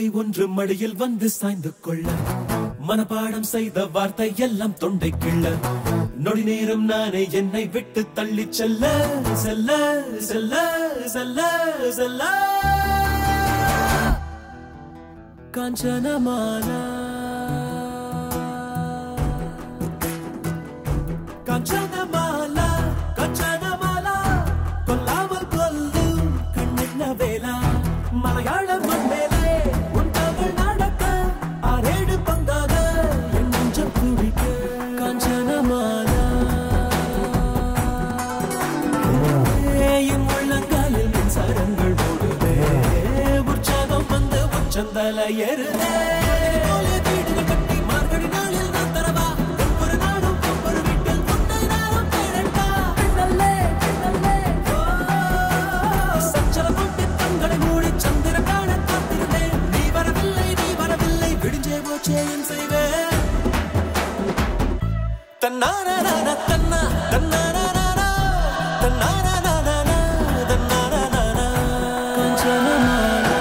ஒன்று மடியில் வந்து சாய்ந்து கொள்ள மனப்பாடம் செய்த வார்த்தை எல்லாம் தொண்டை கிள்ள நொடி நேரம் நானே என்னை விட்டு தள்ளி செல்ல செல்ல செல்ல செல்ல செல்ல காஞ்சனமாலா காஞ்சனமாலா காஞ்சனமாலா கொல்லாமல் கொல்லும் கண்ணென்ன வேலா மலையாள மண்மேலே உன் தமிழ் நடக்க ஆறேழு பங்காக என் நெஞ்சம் துடிக்க காஞ்சனமாலா என் உள்ளங்காலில் மின்சாரங்கள் ஓடுதே உற்சாகம் வந்து உச்சந்தல ஏறுதே போல வீடுகள் கட்டி மார்கழி நாளில் நான் தரவா ஒவ்வொரு நாளும் ஒவ்வொரு வீட்டில் முந்தை நாளும் பேரண்டா சச்சலம் கொண்டு கண்களை மூடி சந்திரன் காண காத்திருந்தேன் நீ வரவில்லை நீ வரவில்லை விடிஞ்சே போச்சே என் செய்வேன் தன்னாரான தன்னா தன்னாரானா தன்னாரானா தன்னாரானா கொஞ்சமானா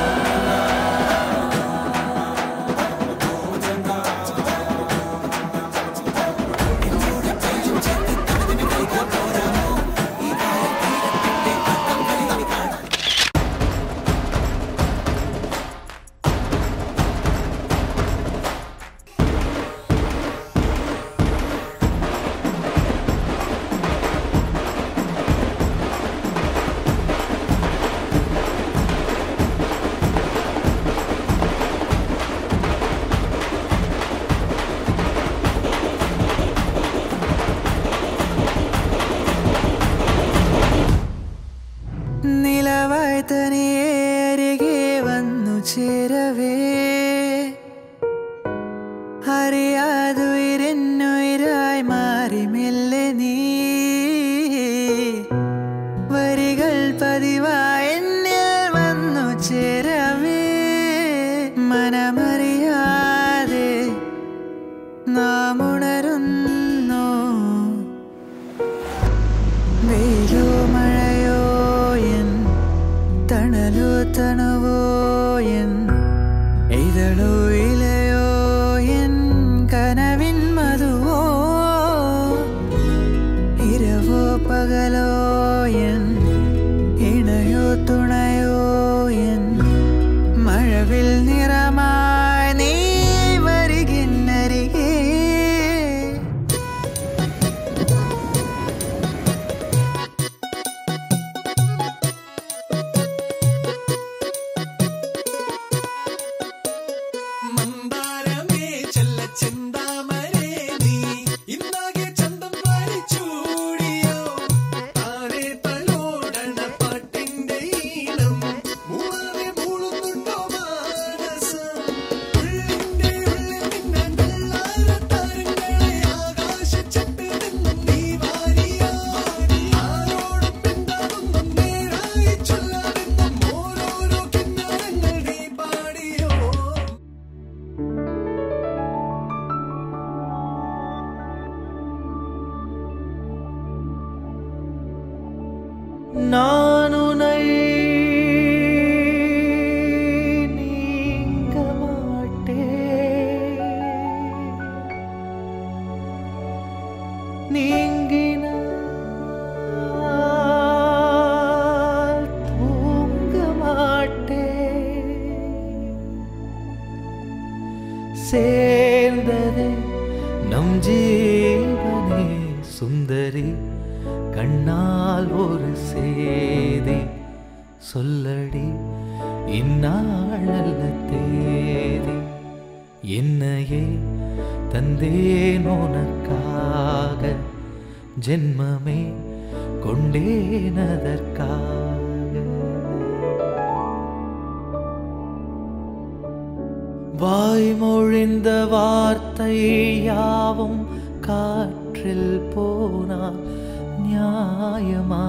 നിലവായി തനിയേരികെ വന്നു ചേരവേ അറിയാതുയരെന്നുയരായി മാറി മെല്ലെ നീ വരികൾ പതിവായി എന്നിൽ വന്നു ചേരവേ മനമറിയാതെ നാം ഉണരുന്നു വെയിലോ മഴയോ എൻ തണലോ തണുവോ എൻ ഇതളോ ഇലയോ എൻ കനവിൻ മധുവോ ഇരവോ പകലോ എൻ ഇണയോ തുണയോ എൻ മഴവിൽ നിറമായി നീ വരികിന്നരികേ മന്ദാരമേ ചെല്ല ചിന്താമരേ നീ ഇന്നാകെ ചന്തം വാരിച്ചൂടിയോ താരെ തലോടണ പാട്ടിന്റെ ഈണം മൂളാതെ മൂളുന്നുണ്ടോ മാനസം ഉള്ളിന്റെ ഉള്ളിൽ നിന്ന വെള്ളാര താരങ്ങളെ ആകാശച്ചട്ടിൽ നിന്നും നീ വാരിയോ ആരോടും പിന്താവുന്നും നേരായി ചൊല്ലാതെന്നും ഓരോരോ കിന്നാരങ്ങൾ നീ പാടിയോ நான் உனை நீங்க மாட்டேன் நீங்கினால் தூங்க மாட்டேன் சேர்ந்ததே நம் ஜீவனே சுந்தரி கண்ணால் ஒரு சேதி சொல்லடி இந்நாள் நல்ல தேதி என்னையே தந்தேன் உனக்காக ஜென்மமே கொண்டேன் அதற்காக வாய்மொழிந்த வார்த்தை யாவும் காற்றில் போனால் நியாயமா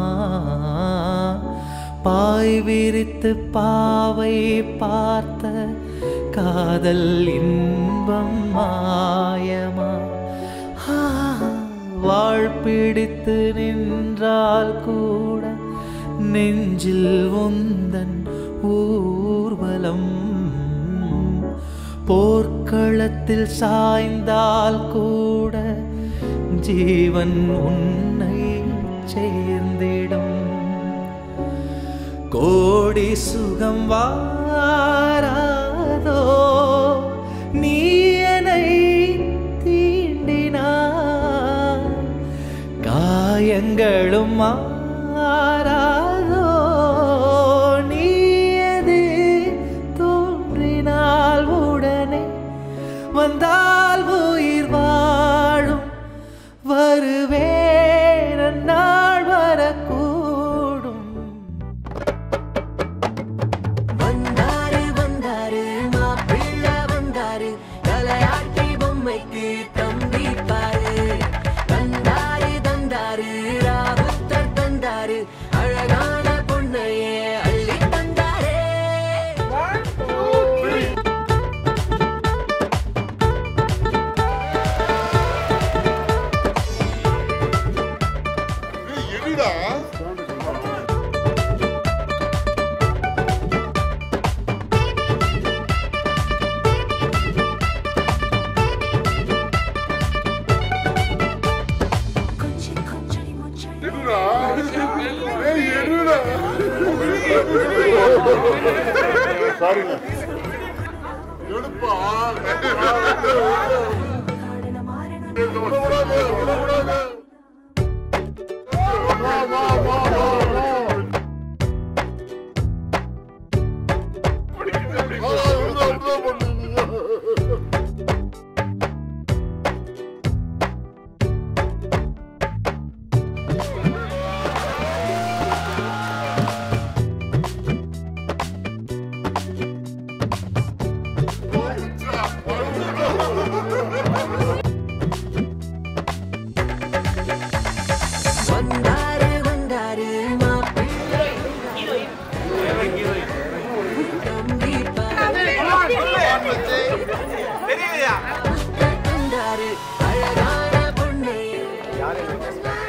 பாய் விரித்து பாவை பார்த்த காதல் இன்பம் மாயமா ஆ, வாழ் பிடித்து நின்றால் கூட நெஞ்சில் உந்தன் ஊர்வலம் போர்க்களத்தில் சாய்ந்தால் கூட ஜீவன் உன்னை சேர்ந்திடும் கோடி சுகம் வாராதோ நீ என்னை தீண்டினாய் காயங்களும் மாறாதோ நீ எது தோன்றினால் உடனே வந்தால் உயிர் வாழும் வருவேன் நாள் வரக்கூடும் வந்தாரு வந்தாரு மாப்பிள்ள வந்தாரு தலையாட்டி பொம்மைக்கு தம்பி பாரு தந்தாரு தந்தாரு ராவுத்தர் தந்தாரு அழகான பொண்ணையே அள்ளி தந்தாரே எடிடா எடுடா ஏய் எடுடா சாரிங்க எடுப்பா விடக்கூடாது, விடக்கூடாது. வா, வா, வா, வா, வா. ஆ, விடுதா, விடுதா பண்ணுங்க. வந்தாரு வந்தாரு மாப்பிள்ளை தம்பி பாரு தந்தாரு அழகான பொண்ணையே